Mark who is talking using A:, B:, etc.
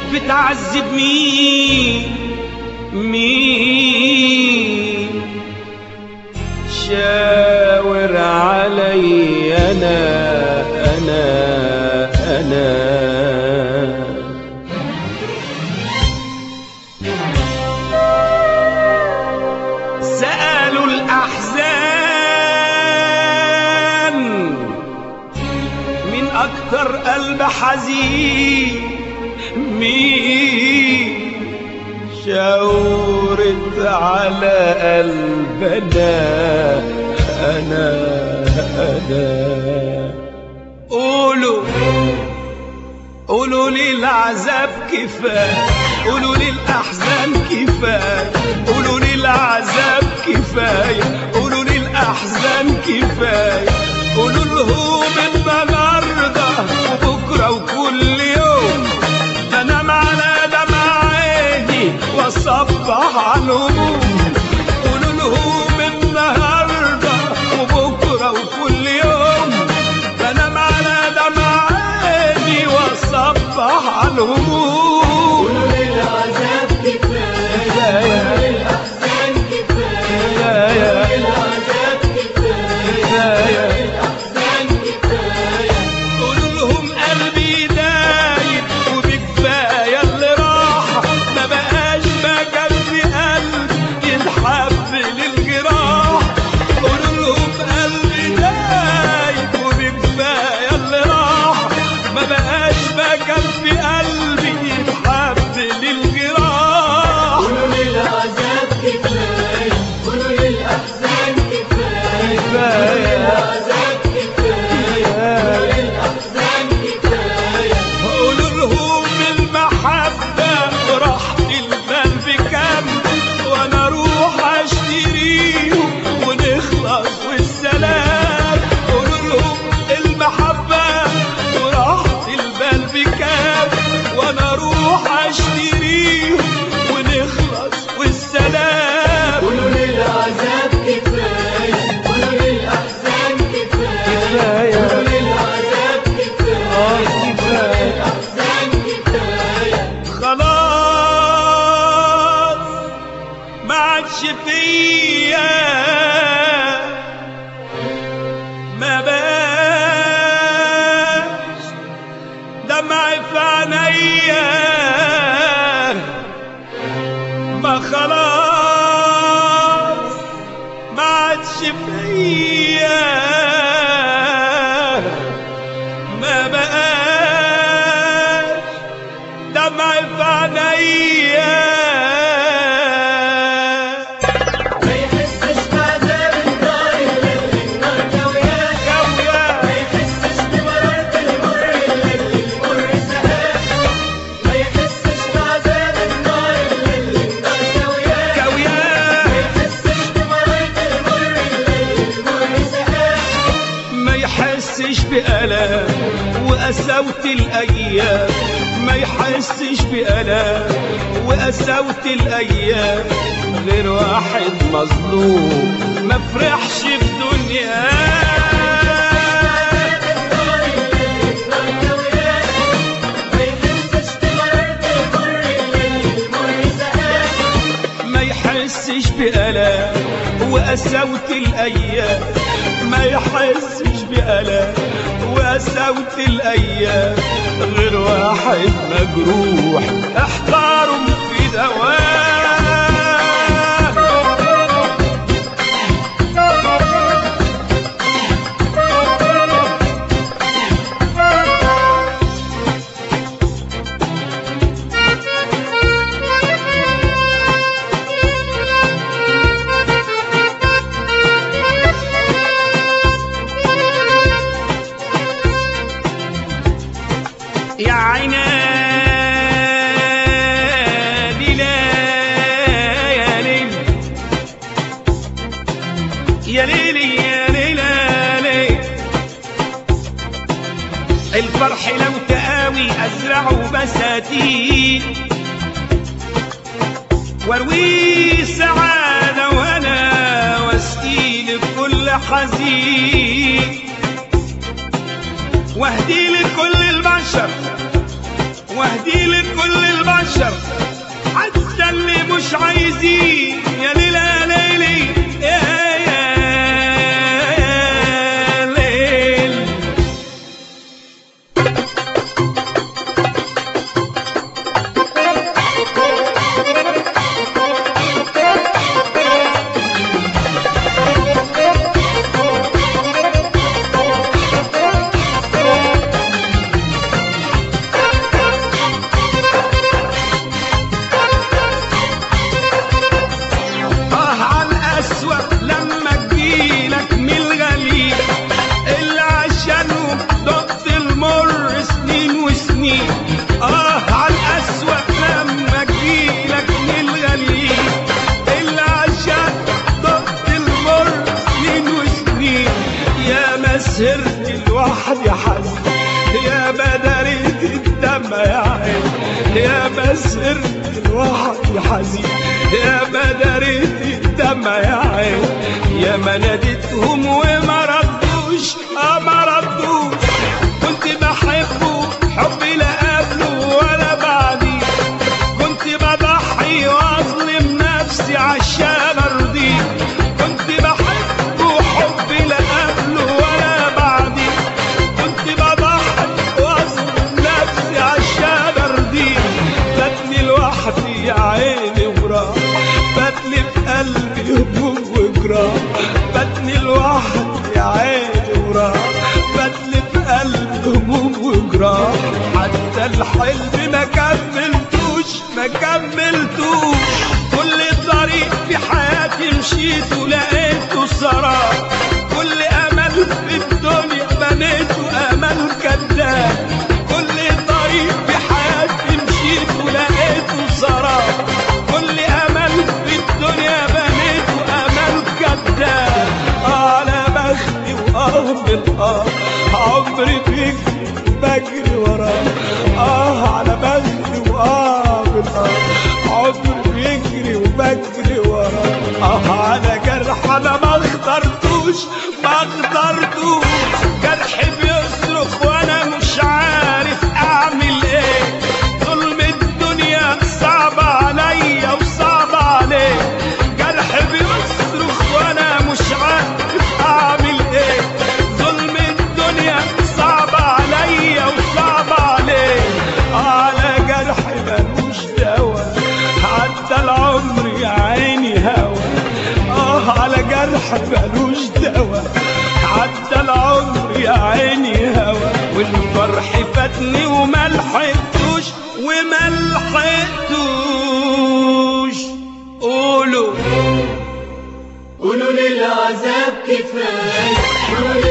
A: بتعذب مين مين شاور علي انا انا انا سألوا الأحزان من أكتر قلب حزين مين شاورت على قلبنا أنا أنا قولوا قولوا لي العذاب كفاية قولوا لي الأحزان كفاية قولوا لي العذاب كفاية قولوا لي الأحزان كفاية قولوا لهم النهاردة وبكرة وكل يوم أنام على دمع عيني وأصبح على الهموم قولوا لهم النهاردة وبكرة وكل يوم بنام على دمع عيني وأصبح على الهموم
B: للعذاب كفاية للأحزان كفاية للعذاب كفاية للأحزان كفاية
A: قولوا لهم قلبي دايب وبكفاية اللي راح ما بقاش مكان في قلبي يتحب للجراح قولوا لهم قلبي دايب وبكفاية اللي راح ما بقاش مكان في قلبي يتحب للجراح
B: قولوا للعذاب كفاية قولوا للأحزان كفاية للعذاب كفاية للأحزان كفاية
A: قولوا لهم المحبة راحة البال بكم وانا اروح اشتريهم ونخلص والسلام قولوا لهم المحبة وراحة البال بكم وانا اروح اشتريهم ونخلص والسلام
B: قولوا للعذاب كفاية قولوا للأحزان كفاية قولوا للعذاب كفاية للأحزان كفاية
A: خلاص ما عادش فيا ما بقاش دمع في عينيا ما خلاص ما عادش فيا ما بقاش دمع في عينيا
B: ما يحسش بعذاب النار اللي النار كوياه
A: كويا
B: ما يحسش بمرارة المر اللي المر سقاه ما يحسش بعذاب النار اللي النار كوياه
A: كويا
B: ما يحسش بمرارة المر اللي المر سقاه
A: ما يحسش بألم وقساوة الأيام ما يحسش بألم وقساوة الأيام غير واحد مظلوم ما فرحش في دنياه
B: النار اللي النار كوياه ما يحسش بمرارة المر اللي المر سقاه
A: ما يحسش بألم وقساوة الأيام ما يحسش بألم وقساوة الأيام غير واحد مجروح احتارم في دواه يا عيني لا يا ليل يا ليل يا ليل يا ليل الفرح لو تقاوي ازرعه بساتين وارويه سعادة وانا واسقيه لكل حزين واهدي لكل البشر واهدي لكل البشر حتى اللي مش عايزين يا ليلى ليلي يا يا ليل اه على الأسوأ لما تجيلك من الغليل اللي عشانه ضغط المر سنين وسنين اه على الأسوأ لما تجيلك من الغليل اللي عشان ضغط المر سنين وسنين يا مسيرتي لوحدي حزين يا بدري الدم يا عين يا مسيرتي لوحدي حزين يا بدري الدم يا عين يا ما ناديتهم وما ردوش اه ما ردوش كنت بحبه حبي لا قبله ولا بعديه كنت بضحي واظلم نفسي عشان ارضيه كنت بحبه حبي لا قبله ولا بعديه كنت بضحي واظلم نفسي عشان ارضيه فاتني لوحدي يا عيني وراح فاتني في قلبي هموم وجراح فاتني لوحدي يا عيني وراح فاتني في قلبي هموم وجراح حتى الحلم ما كملتوش ما كملتوش كل طريق في حياتي مشيته لقيته سراب كل امل في الدنيا بنيته امل كذاب كل طريق في حياتي مشيته لقيته سراب كل امل في الدنيا بنيته امل كذاب على بختي واه بالاه عمري فيك بجري وراه اه على بختي واه بالاه عمري بيجري وبجري وراه اه على جرح انا ما اخترتوش ما اخترتوش جرح بيصرخ وانا مش عارف اعمل ايه ظلم الدنيا صعب عليا وصعب عليه جرح بيصرخ وانا مش عارف اعمل ايه ظلم الدنيا صعب عليا وصعب عليه على جرح ملوش دوا عدى العمر يا عيني هوا اه على جرح ملوش دوا عدى العمر يا عيني هوا والفرح فاتني وما لحقتوش وما لحقتوش قولوا
B: قولوا للعذاب كفاية قولوا